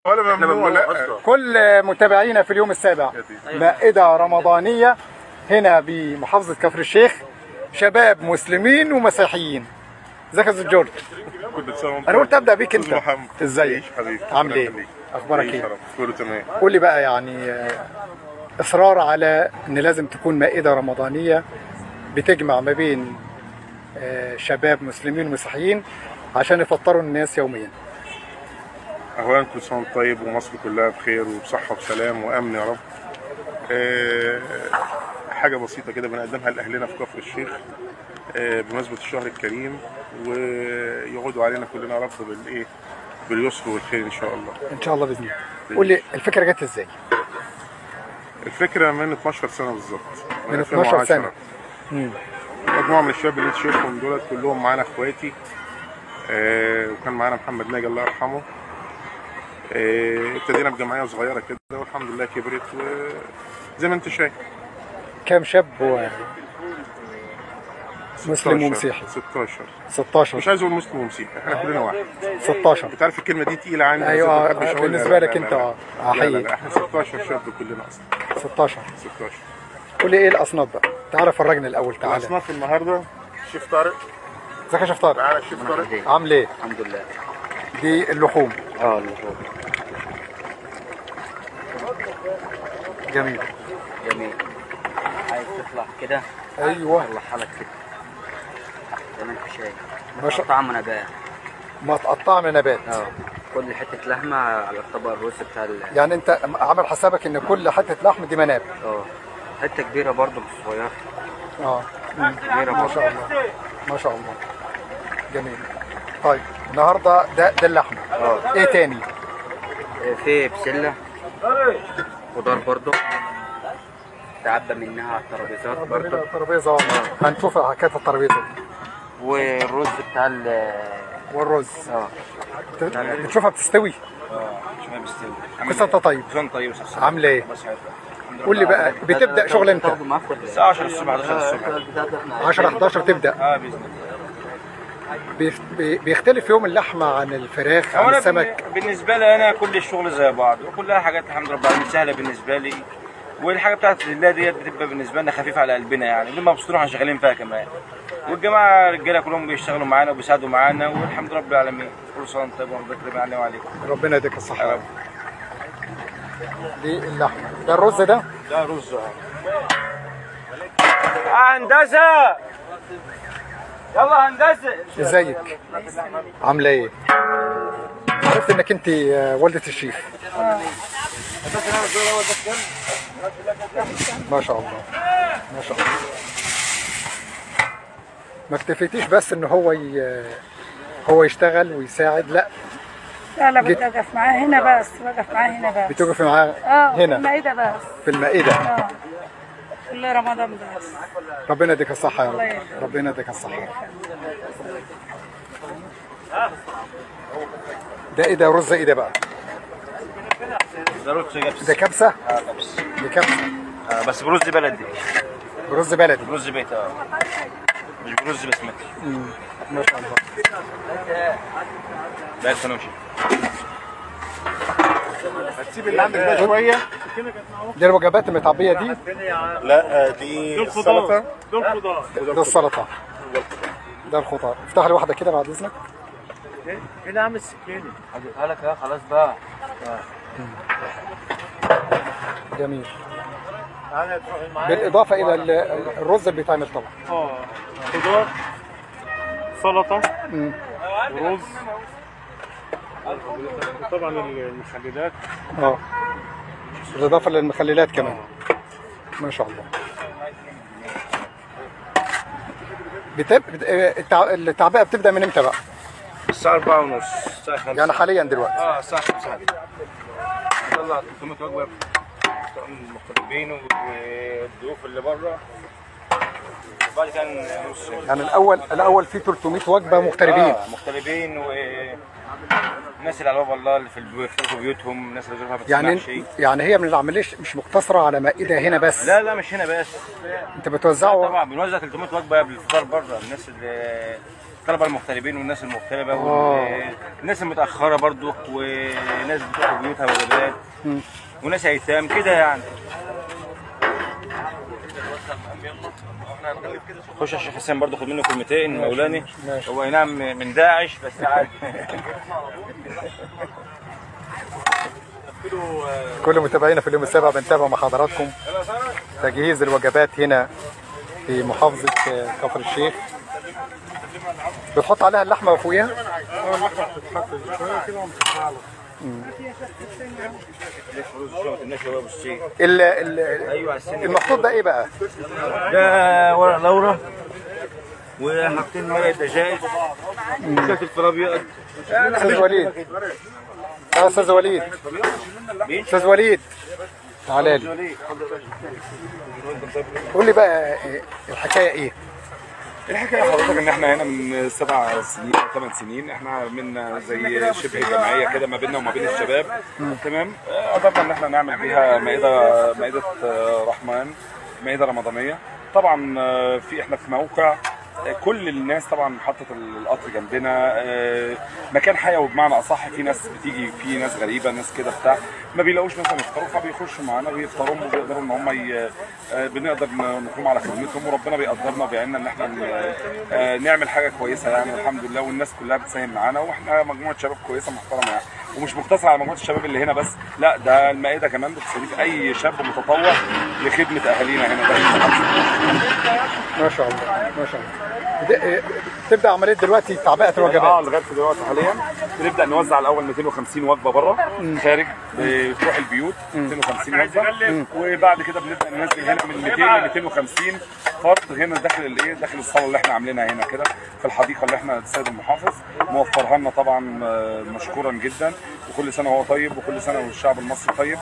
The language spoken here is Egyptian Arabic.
ولا ممنوع لا كل متابعينا في اليوم السابع مائدة رمضانية هنا بمحافظة كفر الشيخ شباب مسلمين ومسيحيين ازيك يا استاذ جورج كنت سنة انا قلت ابدا بيك انت أستاذ محمد ازيك عيش حبيبي عامل الله ايه يخليك. اخبارك عيش ايه يا رب. كله تمام قول لي بقى يعني آه، اصرار على ان لازم تكون مائده رمضانيه بتجمع ما بين آه، شباب مسلمين ومسيحيين عشان يفطروا الناس يوميا اولا كل سنه وأنت طيب ومصر كلها بخير وبصحه وسلام وامن يا رب آه، حاجه بسيطه كده بنقدمها لاهلنا في كفر الشيخ آه، بمناسبه الشهر الكريم ويعودوا علينا كلنا يا رب بالايه باليسر والخير ان شاء الله ان شاء الله باذن الله قول لي الفكره جت ازاي الفكره من 12 سنه بالظبط من 12 سنة. 2010. مجموعه من الشباب اللي انت شايفهم دولت كلهم معانا اخواتي آه وكان معانا محمد ناجي الله يرحمه آه ابتدينا بجمعيه صغيره كده والحمد لله كبرت وزي ما انت شايف كام شاب و... مسلم 16 ومسيحي 16 16 مش عايز اقول مسلم ومسيحي احنا كلنا واحد 16 انت عارف الكلمه دي تقيله عندي أيوة، بس ما بحبش أقولها. بالنسبة لا، لك لا، أنت، لا. آه، لا لا أحييك. لا احنا 16 شاب كلنا اصلا 16 16 قول لي ايه الاصناف بقى تعالى فرجني الاول تعالى الاصناف النهارده شيف طارق ازيك يا شيخ طارق تعالى شيف طارق عامل ايه الحمد لله دي اللحوم اه اللي هو جميل جميل عايز تطلع كده ايوه طلعها لك كده زي ما انت شايف ما شاء- طعم نبات ما تقطع من نبات اه كل حته لحمه على الطبق الرز بتاع ال يعني انت عامل حسابك ان كل حته لحم دي مناب اه حته كبيره برضه مش صغيره اه كبيره ما برضه شاء الله ما شاء الله جميل طيب النهارده ده ده اللحم اه ايه تاني آه، في بسله خضار برضه تعبى منها على الترابيزات برضه الترابيزه والله هنشوف حكايه الترابيزه دي. والرز بتاع ال والرز اه بت- بتشوفها بتستوي شباب بستوي كل سنه وانت طيب كل طيب وسلام عامل ايه بس عارف. قول لي بقى بتبدا شغل امتى تاخده معاك ولا الساعة 10 الصبح 11 الصبح 10 11 تبدا اه باذن الله بيف- بي- بيختلف يوم اللحمه عن الفراخ هو عن انا السمك بن- بالنسبه لي انا كل الشغل زي بعض وكلها حاجات الحمد لله رب العالمين سهله بالنسبه لي والحاجه بتاعت الله ديت بتبقى بالنسبه لنا خفيفه على قلبنا يعني بنبقى مبسوطين واحنا شغالين فيها كمان والجماعه الرجاله كلهم بيشتغلوا معانا وبيساعدوا معانا والحمد لله رب العالمين كل سنه وانت طيب وربنا يكرم علينا وعليكم ربنا يديك الصحه يا يا رب. رب دي اللحمه ده الرز ده ده رز اه هندسه يلا هندسه ازيك عامله ايه عرفت انك انت آه، والده الشيف ما شاء الله ما شاء الله ما اكتفيتيش بس ان هو ي... هو يشتغل ويساعد لا لا لا جيت. بتوقف معاه هنا بس بوقف معاه هنا بس بتوقفي معاه اه في هنا المائدة بس في المائده اه كل رمضان بس ربنا يديك الصحه يا الله رب يخليك. ربنا يديك الصحه يا رب ده ايه ده رز ايه ده بقى ده رز جبس ده كبسه اه جبس دي كبسه آه بس برز بلدي برز بلدي برز بيت اه مش برز بسمتي ما شاء الله ده الفنوشي هتسيب اللي عندك ده شويه دي الوجبات المتعبيه دي لا دي السلطه ده السلطه ده الخضار افتح لي واحده كده بعد اذنك هجيبها لك اه خلاص بقى جميل بالاضافه الى ال- الرز اللي بيتعمل طبعا اه خضار سلطة مم. ورز طبعا المخللات اه بالاضافه للمخللات كمان ما شاء الله بتب... بت... آه، التع... التعبئه بتبدا من امتى بقى؟ الساعة 4 ونص الساعة 5 يعني حاليا دلوقتي اه الساعة 5 نطلع 300 وجبة بتوع المقربين والضيوف اللي بره وبعد كده نص يعني الاول الاول في 300 وجبه مغتربين آه مغتربين و الناس اللي على باب الله اللي في البيوت في بيوتهم الناس اللي ظروفها ما يعني بتسمعش يعني هي من العمليه مش مقتصره على مائده هنا بس لا لا مش هنا بس انت بتوزعه طبعا بنوزع 300 وجبه قبل الفطار بره الناس اللي الطلبه المغتربين والناس المغتربه آه. والناس المتاخره برضو وناس بتروح بيوتها وجبات وناس ايتام كده يعني خش يا شيخ حسين برضو خد منه كلمتين مولاني ماشي. هو اي نعم من داعش بس عادي كل متابعينا في اليوم السابع بنتابع مع حضراتكم تجهيز الوجبات هنا في محافظة آه، كفر الشيخ بتحط عليها اللحمة وفوقيها شويه كده ومسحها له الناس يا ابو الشيخ ال- ال- ايوه على السن المحطوط ده ايه بقى؟ ده ورق لورا وحاطين مرقه دجاج شويه الفلفل ابيض استاذ وليد اه استاذ وليد استاذ وليد تعالى لي قول لي بقى آه، الحكايه ايه؟ الحكايه حضرتك ان احنا هنا من سبع سنين او ثمان سنين احنا عملنا زي شبه جمعيه كده ما بيننا وما بين الشباب تمام آه، قدرنا ان احنا نعمل بيها مائده مائده آه، رحمن مائده رمضانيه طبعا آه، في احنا في موقع آه، كل الناس طبعا حطت القطر جنبنا آه، مكان حيوي بمعنى اصح في ناس بتيجي في ناس غريبه ناس كده بتاع ما بيلاقوش مثلا يفطروا فبيخشوا معانا ويفطروا وبيقدروا ان هم ي... آه، بنقدر ن- نقوم على خدمتهم وربنا بيقدرنا وبيعيننا ان احنا ن- آه، نعمل حاجه كويسه يعني الحمد لله والناس كلها بتساهم معانا واحنا مجموعه شباب كويسه محترمه يعني ومش مقتصر على مجموعه الشباب اللي هنا بس لا ده المائده كمان بتستضيف اي شاب متطوع لخدمه اهالينا هنا ده ما شاء الله ما شاء الله ده- آه، تبدا عمليه دلوقتي تعبئه اه الوجبات لغايه دلوقتي حاليا بنبدا نوزع الاول 250 وجبه بره خارج بتروح البيوت 250 وجبه وبعد كده بنبدا ننزل هنا من 200 ل 250 فرد هنا داخل الايه داخل الصاله اللي احنا عاملينها هنا كده في الحديقه اللي احنا السيد المحافظ موفرها لنا طبعا آه، مشكورا جدا وكل سنه وهو طيب وكل سنه والشعب المصري طيب